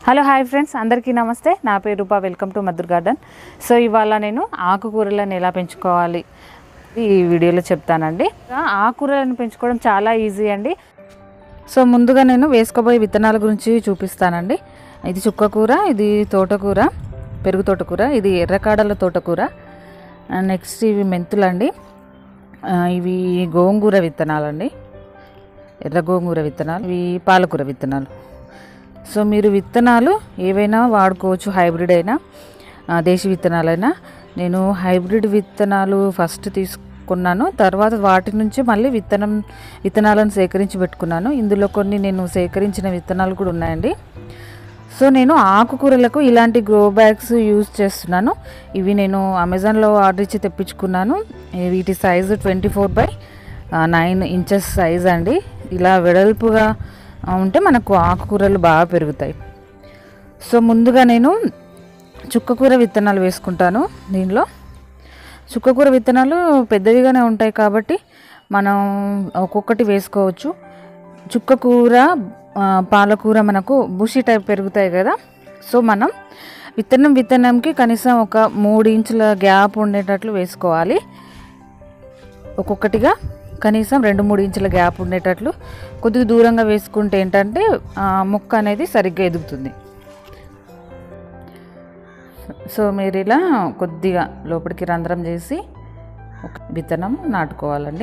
hello hi friends అందరికీ నమస్తే నా పేరు Roopa welcome to Madhur garden so ఇవాళ నేను ఆకుకూరలను ఎలా పెంచుకోవాలి ఈ వీడియోలో చెప్తానండి ఆకుకూరలను పెంచుకోవడం చాలా ఈజీ అండి సో ముందుగా నేను వేసుకోబోయే విత్తనాల గురించి చూపిస్తానండి ఇది చుక్కకూర ఇది తోటకూర పెరుగు తోటకూర ఇది ఎర్రకాడల తోటకూర నెక్స్ట్ ఇవి మెంతులండి ఆ, ఇవి గోంగూర విత్తనాలండి ఎర్ర గోంగూర విత్తనాలు ఇవి పాలకూర విత్తనాలు సో మీరు విత్తనాలు ఏవైనా వాడుకోవచ్చు హైబ్రిడ్ అయినా ఆ, దేశీ విత్తనాలైనా నేను హైబ్రిడ్ విత్తనాలు ఫస్ట్ తీసుకున్నాను తర్వాత వాటి నుంచి మళ్ళీ విత్తనం విత్తనాలను సేకరించి పెట్టుకున్నాను ఇందులో కొన్ని నేను సేకరించిన విత్తనాలు కూడా ఉన్నాయండి సో నేను ఆకుకూరలకు ఇలాంటి గ్రో బ్యాగ్స్ యూజ్ చేస్తున్నాను ఇవి నేను అమెజాన్లో ఆర్డర్ ఇచ్చి తెప్పించుకున్నాను ఈ వీటి size twenty four by nine inches size అండి ఇలా వెడల్పుగా ఆ, ఉంటే మనకు ఆకుకూరలు బాగా పెరుగుతాయి సో ముందుగా నేను చుక్కకూర విత్తనాలు వేసుకుంటాను దీనిలో చుక్కకూర విత్తనాలు పెద్దవిగానే ఉంటాయి కాబట్టి మనం ఒక్కొక్కటి వేసుకోవచ్చు చుక్కకూర ఆ, పాలకూర మనకు బుషి టైప్ పెరుగుతాయి కదా సో మనం విత్తనం విత్తనంకి కనీసం ఒక మూడు ఇంచుల గ్యాప్ ఉండేటట్లు వేసుకోవాలి ఒక్కొక్కటిగా కనీసం రెండు మూడు ఇంచుల గ్యాప్ ఉండేటట్లు కొద్దిగా దూరంగా వేసుకుంటే ఏంటంటే ఆ, మొక్క అనేది సరిగ్గా ఎదుగుతుంది సో మీరు ఇలా కొద్దిగా లోపలికి రంధ్రం చేసి ఒక విత్తనం నాటుకోవాలండి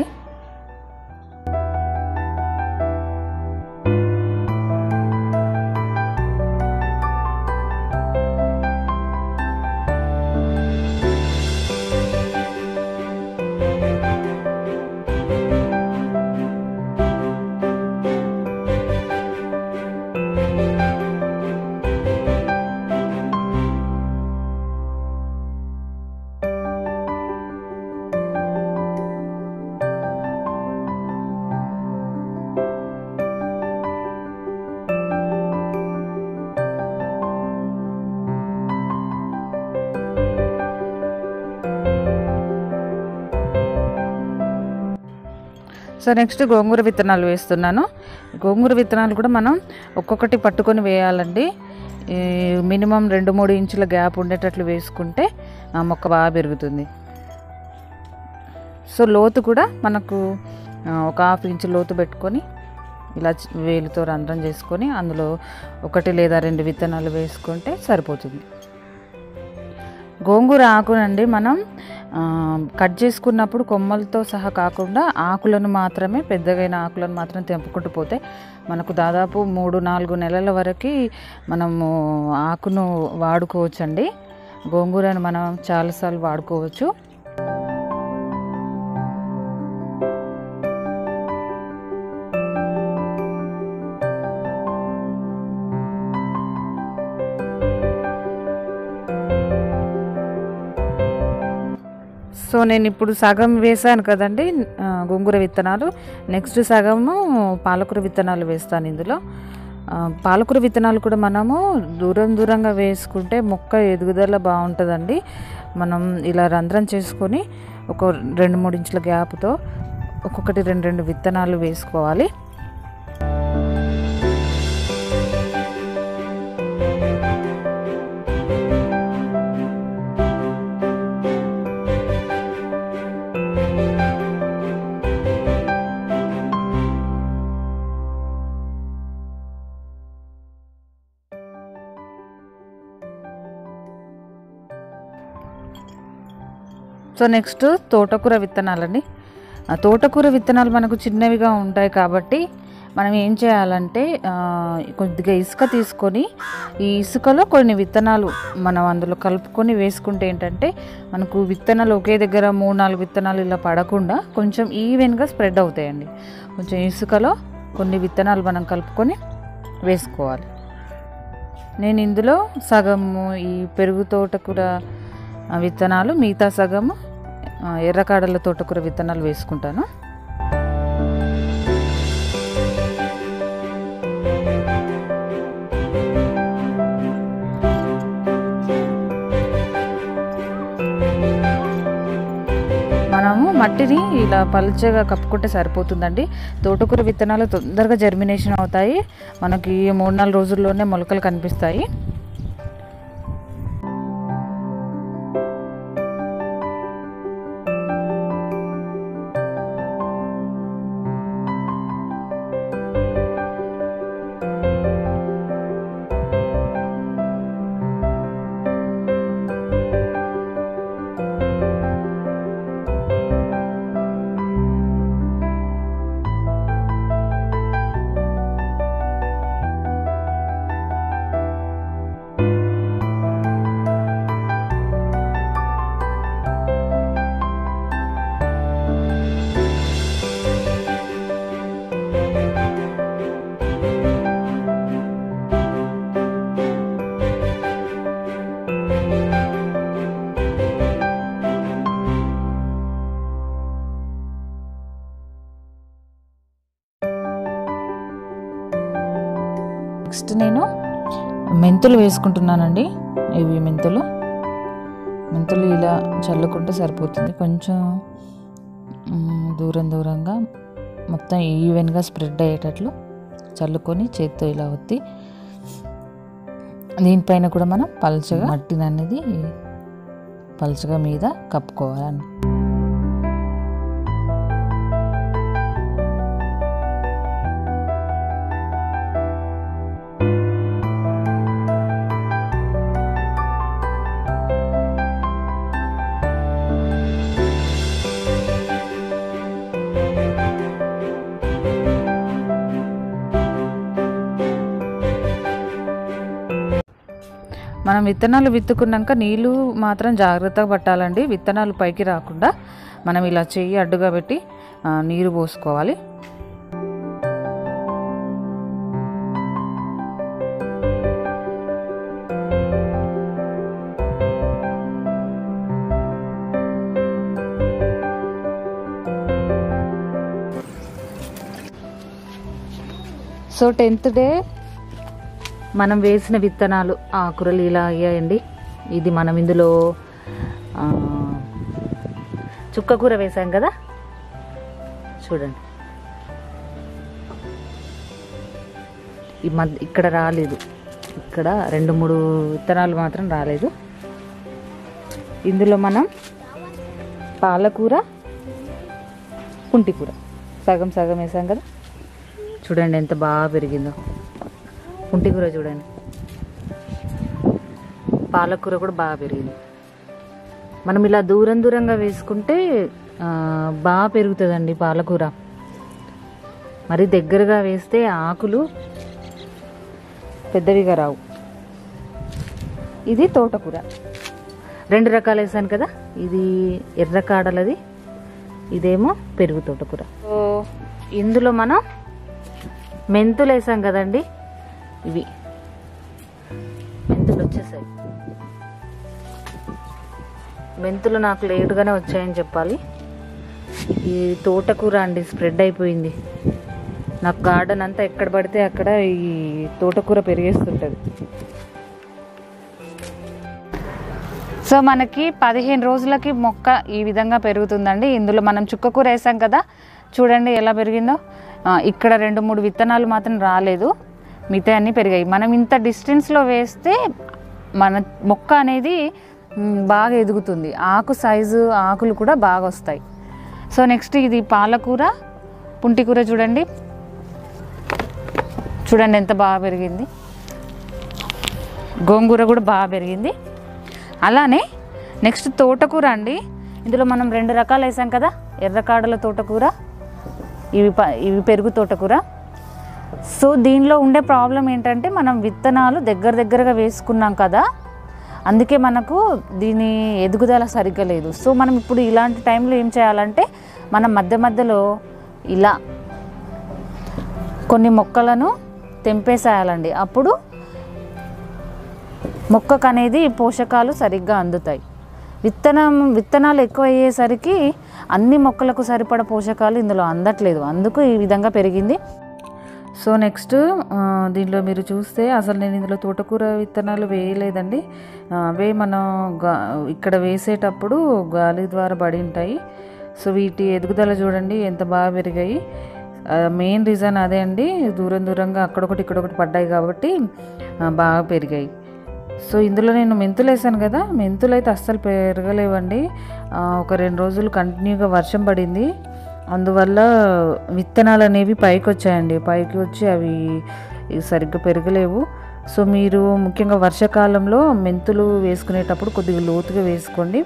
సో నెక్స్ట్ గోంగూర విత్తనాలు వేస్తున్నాను గోంగూర విత్తనాలు కూడా మనం ఒక్కొక్కటి పట్టుకొని వేయాలండి ఈ మినిమం రెండు మూడు ఇంచుల గ్యాప్ ఉండేటట్లు వేసుకుంటే ఆ మొక్క బాగా పెరుగుతుంది సో లోతు కూడా మనకు ఆ, ఒక హాఫ్ ఇంచు లోతు పెట్టుకొని ఇలా చి- వేలుతో రంధ్రం చేసుకొని అందులో ఒకటి లేదా రెండు విత్తనాలు వేసుకుంటే సరిపోతుంది గోంగూర ఆకునండి మనం ఆ, కట్ చేసుకున్నప్పుడు కొమ్మలతో సహా కాకుండా ఆకులను మాత్రమే పెద్దగైన ఆకులను మాత్రం తెంపుకుంటూ పోతే మనకు దాదాపు మూడు నాలుగు నెలల వరకు మనము ఆకును వాడుకోవచ్చండి గోంగూరను మనం చాలాసార్లు వాడుకోవచ్చు సో నేను ఇప్పుడు సగం వేసాను కదండి ఆ, గోంగూర విత్తనాలు నెక్స్ట్ సగము పాలకూర విత్తనాలు వేస్తాను ఇందులో ఆ, పాలకూర విత్తనాలు కూడా మనము దూరం దూరంగా వేసుకుంటే మొక్క ఎదుగుదల బాగుంటుందండి మనం ఇలా రంధ్రం చేసుకొని ఒక రెండు మూడు ఇంచుల గ్యాప్తో ఒక్కొక్కటి రెండు రెండు విత్తనాలు వేసుకోవాలి సో నెక్స్ట్ తోటకూర విత్తనాలండి ఆ తోటకూర విత్తనాలు మనకు చిన్నవిగా ఉంటాయి కాబట్టి మనం ఏం చేయాలంటే ఆ, కొద్దిగా ఇసుక తీసుకొని ఈ ఇసుకలో కొన్ని విత్తనాలు మనం అందులో కలుపుకొని వేసుకుంటే ఏంటంటే మనకు విత్తనాలు ఒకే దగ్గర మూడు నాలుగు విత్తనాలు ఇలా పడకుండా కొంచెం ఈవెన్గా స్ప్రెడ్ అవుతాయండి కొంచెం ఇసుకలో కొన్ని విత్తనాలు మనం కలుపుకొని వేసుకోవాలి నేను ఇందులో సగము ఈ పెరుగు తోటకూర ఆ, విత్తనాలు మిగతా సగము ఆ, ఎర్రకాడల తోటకూర విత్తనాలు వేసుకుంటాను మనము మట్టి మట్టిని ఇలా పల్చగా కప్పుకుంటే సరిపోతుందండి తోటకూర విత్తనాలు తొందరగా జర్మినేషన్ అవుతాయి మనకి మూడు నాలుగు రోజుల్లోనే మొలకలు కనిపిస్తాయి నెక్స్ట్ నేను మెంతులు వేసుకుంటున్నానండి ఇవి మెంతులు మెంతులు ఇలా చల్లుకుంటే సరిపోతుంది కొంచెం మ్, దూరం దూరంగా మొత్తం ఈవెన్గా స్ప్రెడ్ అయ్యేటట్లు చల్లుకొని చేత్తో ఇలా ఒత్తి దీనిపైన కూడా మనం పల్చగా మట్టిని అనేది పల్చగా మీద కప్పుకోవాలండి మనం విత్తనాలు విత్తుకున్నాక నీళ్ళు మాత్రం జాగ్రత్తగా పట్టాలండి విత్తనాలు పైకి రాకుండా మనం ఇలా చెయ్యి అడ్డుగా పెట్టి ఆ, నీరు పోసుకోవాలి సో టెన్త్ డే మనం వేసిన విత్తనాలు ఆకురలు ఇలా అయ్యాయండి ఇది మనం ఇందులో ఆ, చుక్కకూర వేసాం కదా చూడండి ఈ మధ్య ఇక్కడ రాలేదు ఇక్కడ రెండు మూడు విత్తనాలు మాత్రం రాలేదు ఇందులో మనం పాలకూర కుంటికూర సగం సగం వేసాం కదా చూడండి ఎంత బాగా పెరిగిందో కుంటికూర చూడండి పాలకూర కూడా బాగా పెరిగింది మనం ఇలా దూరం దూరంగా వేసుకుంటే ఆ, బాగా పెరుగుతుందండి పాలకూర మరి దగ్గరగా వేస్తే ఆకులు పెద్దవిగా రావు ఇది తోటకూర రెండు రకాలు వేసాను కదా ఇది ఎర్ర కాడలది ఇదేమో పెరుగు తోటకూర సో ఇందులో మనం మెంతులు వేసాం కదండి ఇవి మెంతులు వచ్చేసాయి మెంతులు నాకు లేటుగానే వచ్చాయని చెప్పాలి ఈ తోటకూర అండి స్ప్రెడ్ అయిపోయింది నాకు గార్డెన్ అంతా ఎక్కడ పడితే అక్కడ ఈ తోటకూర పెరిగేస్తుంటుంది సో మనకి పదిహేను రోజులకి మొక్క ఈ విధంగా పెరుగుతుందండి ఇందులో మనం చుక్కకూర వేసాం కదా చూడండి ఎలా పెరిగిందో ఆ, ఇక్కడ రెండు మూడు విత్తనాలు మాత్రం రాలేదు మిగతా అన్నీ పెరిగాయి మనం ఇంత డిస్టెన్స్లో వేస్తే మన మొక్క అనేది మ్, బాగా ఎదుగుతుంది ఆకు సైజు ఆకులు కూడా బాగా వస్తాయి సో నెక్స్ట్ ఇది పాలకూర పుంటికూర చూడండి చూడండి ఎంత బాగా పెరిగింది గోంగూర కూడా బాగా పెరిగింది అలానే నెక్స్ట్ తోటకూర అండి ఇందులో మనం రెండు రకాలు వేసాం కదా ఎర్రకాడల తోటకూర ఇవి ప ఇవి పెరుగు తోటకూర సో దీనిలో ఉండే ప్రాబ్లం ఏంటంటే మనం విత్తనాలు దగ్గర దగ్గరగా వేసుకున్నాం కదా అందుకే మనకు దీని ఎదుగుదల సరిగ్గా లేదు సో మనం ఇప్పుడు ఇలాంటి టైంలో ఏం చేయాలంటే మనం మధ్య మధ్యలో ఇలా కొన్ని మొక్కలను తెంపేసేయాలండి అప్పుడు మొక్కకు అనేది పోషకాలు సరిగ్గా అందుతాయి విత్తనం విత్తనాలు ఎక్కువ అయ్యేసరికి అన్ని మొక్కలకు సరిపడ పోషకాలు ఇందులో అందట్లేదు అందుకు ఈ విధంగా పెరిగింది సో నెక్స్ట్ ఆ, దీనిలో మీరు చూస్తే అసలు నేను ఇందులో తోటకూర విత్తనాలు వేయలేదండి ఆ, అవే మనం గా ఇక్కడ వేసేటప్పుడు గాలి ద్వారా పడి ఉంటాయి సో వీటి ఎదుగుదల చూడండి ఎంత బాగా పెరిగాయి మెయిన్ రీజన్ అదే అండి దూరం దూరంగా అక్కడొకటి ఇక్కడొకటి పడ్డాయి కాబట్టి ఆ, బాగా పెరిగాయి సో ఇందులో నేను మెంతులు వేసాను కదా మెంతులు అయితే అస్సలు పెరగలేవండి ఆ, ఒక రెండు రోజులు కంటిన్యూగా వర్షం పడింది అందువల్ల విత్తనాలు అనేవి పైకి వచ్చాయండి పైకి వచ్చి అవి సరిగ్గా పెరగలేవు సో మీరు ముఖ్యంగా వర్షాకాలంలో మెంతులు వేసుకునేటప్పుడు కొద్దిగా లోతుగా వేసుకోండి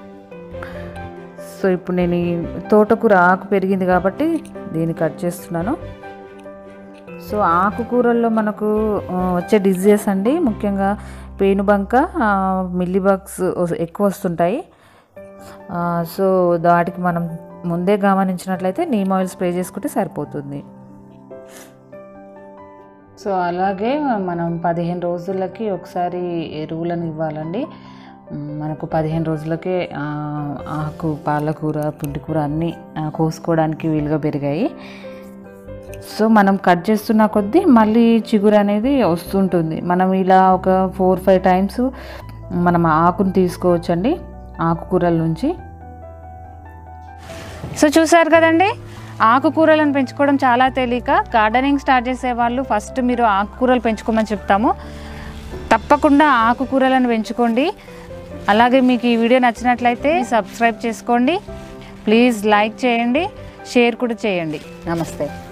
సో ఇప్పుడు నేను ఈ తోటకూర ఆకు పెరిగింది కాబట్టి దీన్ని కట్ చేస్తున్నాను సో ఆకుకూరల్లో మనకు ఆ, వచ్చే డిజీజెస్ అండి ముఖ్యంగా పేనుబంక ఆ, మిల్లీబగ్స్ వస్- ఎక్కువ వస్తుంటాయి ఆ, సో వాటికి మనం ముందే గమనించినట్లయితే నీమ్ ఆయిల్ స్ప్రే చేసుకుంటే సరిపోతుంది సో అలాగే మనం పదిహేను రోజులకి ఒకసారి ఎరువులను ఇవ్వాలండి మ్, మనకు పదిహేను రోజులకే ఆ, ఆకు పాలకూర పుంటికూర అన్నీ ఆ, కోసుకోవడానికి వీలుగా పెరిగాయి సో మనం కట్ చేస్తున్న కొద్దీ మళ్ళీ చిగురు అనేది వస్తుంటుంది మనం ఇలా ఒక ఫోర్ ఫైవ్ టైమ్స్ మనం ఆకును తీసుకోవచ్చండి ఆకుకూరల నుంచి సో చూసారు కదండి ఆకుకూరలను పెంచుకోవడం చాలా తేలిక గార్డెనింగ్ స్టార్ట్ చేసే వాళ్ళు ఫస్ట్ మీరు ఆకుకూరలు పెంచుకోమని చెప్తాము తప్పకుండా ఆకుకూరలను పెంచుకోండి అలాగే మీకు ఈ వీడియో నచ్చినట్లయితే సబ్స్క్రైబ్ చేసుకోండి ప్లీజ్ లైక్ చేయండి షేర్ కూడా చేయండి నమస్తే